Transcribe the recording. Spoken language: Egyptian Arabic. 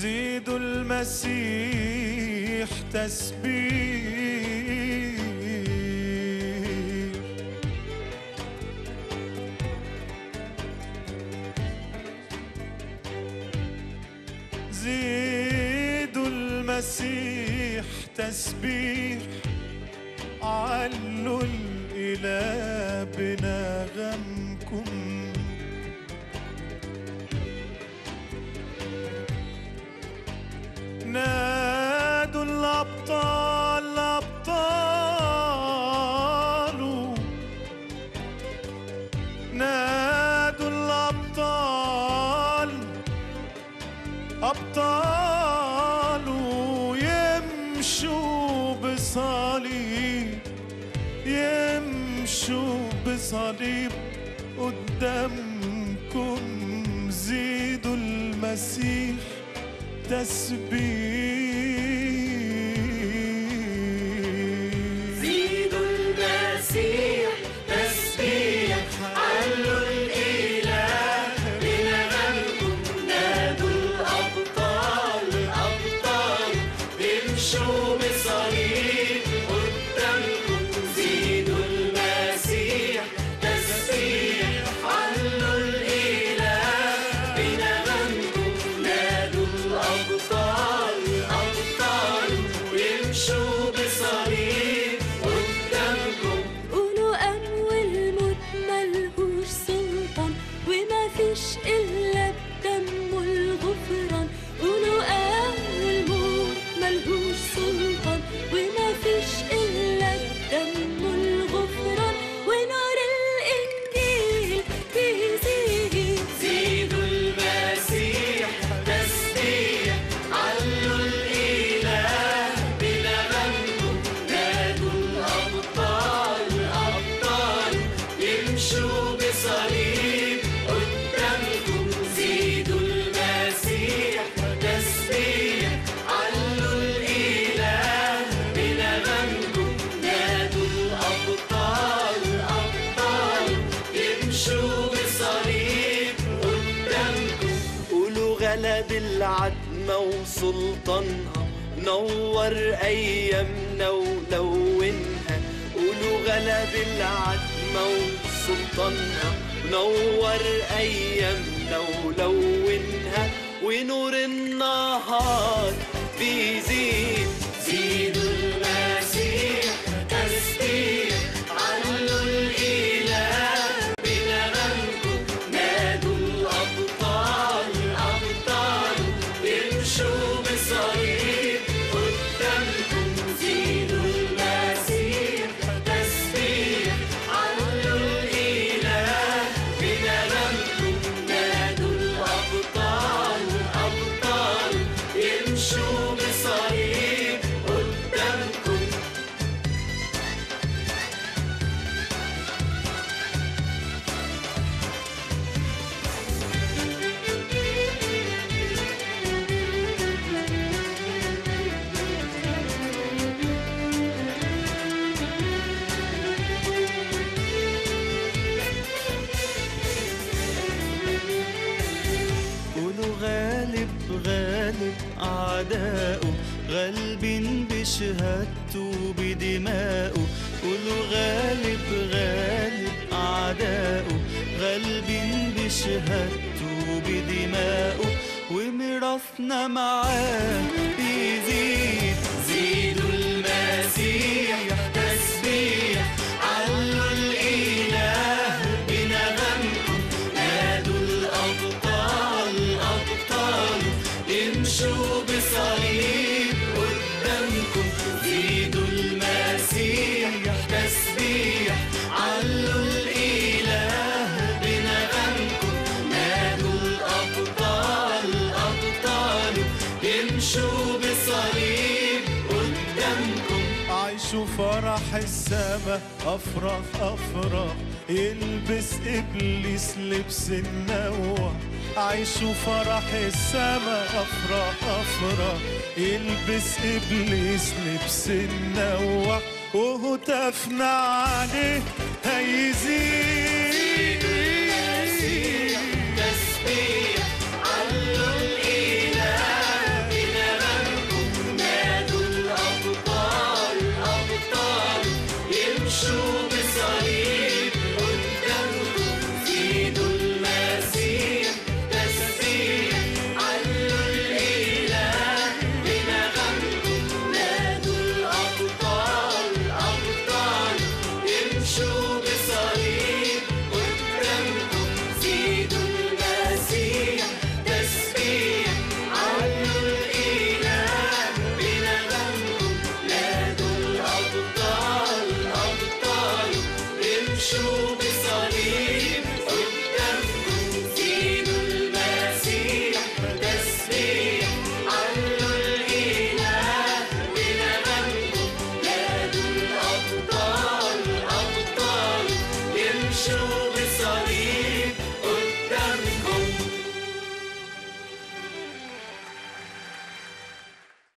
زيدوا المسيح تسبيح زيدوا المسيح تسبيح علوا الإله بنغمكم نادوا الأبطال الأبطال نادوا الأبطال أبطال يمشوا بصليب يمشوا بصليب قدامكم زيدوا المسيح تسبيح زيدوا المسيح تسبيح علوا الإله بنغمكم نادوا الأبطال الأبطال امشوا بصليب قدامكم زيدوا المسيح تسبيح علوا الإله بنغمكم نادوا الأبطال الأبطال ويمشوا بصليب قدامكم قولوا أول موت ملهوش سلطان وما فيش إلا بدم الغفران قولوا أول موت ملهوش سلطان وما فيش إلا بدم الغفران ونور الإنجيل بيزيد زيدوا المسيح تسبيح علوا الإله بنغمكم نادوا الأبطال الأبطال يمشوا بصليب قدامكم زيدوا المسيح تسبيح علوا الإله بنغمكم نادوا الأبطال الأبطال يمشوا بصليب قدامكم قولوا غلب العتمة وسلطانها نور أيامنا ولونها قولوا غلب العتمة وسلطانها نور أيامنا ولونها ونور النهار بيزيد زيدوا المسيح تسبيح علوا الإله بنغمكم نادوا الأبطال الأبطال يمشوا بصليب قدامكم زيدوا المسيح تسبيح علوا الإله بنغمكم نادوا الأبطال الأبطال يمشوا بصليب قدامكم قولوا غالب غالب أعداؤه غالبين بشهادته بدمائه قولوا غالب غالب أعداؤه غالبين بشهادته بدمائه وميراثنا معاه بيزيد زيدوا المسيح تسبيح علوا الإله بنغمكم نادوا الأبطال الأبطال امشوا بصليب قدامكم زيدوا المسيح تسبيح علوا الإله بنغمكم نادوا الأبطال الأبطال امشوا بصليب قدامكم عيشوا فرح السما أفرح أفرح يلبس إبليس لبس النوع عيشوا فرح السما أفرح أفرح يلبس إبليس لبس النوع وهتافنا عليه هيزيد تسبيح علوا الإله ونشوف